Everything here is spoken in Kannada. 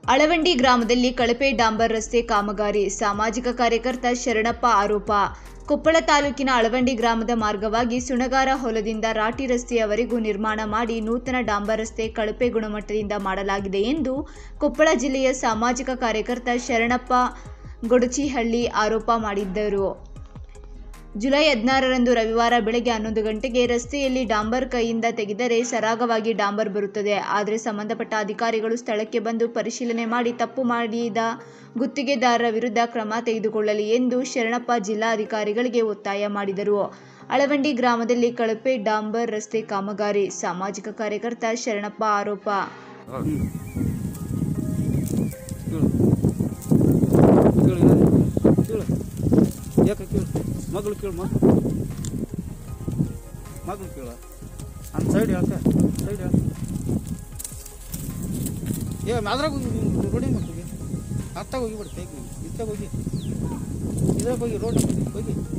ಅಳವಂಡಿ ಗ್ರಾಮದಲ್ಲಿ ಕಳಪೆ ಡಾಂಬರ್ ರಸ್ತೆ ಕಾಮಗಾರಿ ಸಾಮಾಜಿಕ ಕಾರ್ಯಕರ್ತ ಶರಣಪ್ಪ ಆರೋಪ ಕೊಪ್ಪಳ ತಾಲೂಕಿನ ಅಳವಂಡಿ ಗ್ರಾಮದ ಮಾರ್ಗವಾಗಿ ಸುಣಗಾರ ಹೊಲದಿಂದ ರಾಟಿ ರಸ್ತೆಯವರೆಗೂ ನಿರ್ಮಾಣ ಮಾಡಿ ನೂತನ ಡಾಂಬರ್ ರಸ್ತೆ ಕಳಪೆ ಗುಣಮಟ್ಟದಿಂದ ಮಾಡಲಾಗಿದೆ ಎಂದು ಕೊಪ್ಪಳ ಜಿಲ್ಲೆಯ ಸಾಮಾಜಿಕ ಕಾರ್ಯಕರ್ತ ಶರಣಪ್ಪ ಗೊಡಚಿಹಳ್ಳಿ ಆರೋಪ ಮಾಡಿದ್ದರು ಜುಲೈ ಹದಿನಾರರಂದು ರವಿವಾರ ಬೆಳಗ್ಗೆ ಹನ್ನೊಂದು ಗಂಟೆಗೆ ರಸ್ತೆಯಲ್ಲಿ ಡಾಂಬರ್ ಕೈಯಿಂದ ತೆಗೆದರೆ ಸರಾಗವಾಗಿ ಡಾಂಬರ್ ಬರುತ್ತದೆ ಆದರೆ ಸಂಬಂಧಪಟ್ಟ ಅಧಿಕಾರಿಗಳು ಸ್ಥಳಕ್ಕೆ ಬಂದು ಪರಿಶೀಲನೆ ಮಾಡಿ ತಪ್ಪು ಮಾಡಿದ ಗುತ್ತಿಗೆದಾರರ ವಿರುದ್ಧ ಕ್ರಮ ತೆಗೆದುಕೊಳ್ಳಲಿ ಎಂದು ಶರಣಪ್ಪ ಜಿಲ್ಲಾಧಿಕಾರಿಗಳಿಗೆ ಒತ್ತಾಯ ಮಾಡಿದರು ಅಳವಂಡಿ ಗ್ರಾಮದಲ್ಲಿ ಕಳಪೆ ಡಾಂಬರ್ ರಸ್ತೆ ಕಾಮಗಾರಿ ಸಾಮಾಜಿಕ ಕಾರ್ಯಕರ್ತ ಶರಣಪ್ಪ ಆರೋಪ ಕೇಳು ಕೇಳು ಕೇಳು ಯಾಕೆ ಕೇಳು ಮಗಳು ಕೇಳು ಮಗಳು ಮಗಳು ಕೇಳು ಅಂತ ಸೈಡ್ ಹೇಳ್ಕ ಸೈಡ್ ಹೇಳ ಏ ಅದ್ರಾಗ ಹೋಗಿ ರೋಡಿ ಮಕ್ಕಳಿಗೆ ಅತ್ತಾಗ ಹೋಗಿ ಬಿಡು ಕೈಗೆ ಇತ್ತಾಗ ಹೋಗಿ ಇದ್ರಾಗ ಹೋಗಿ ರೋಡ್ ಹೋಗಿ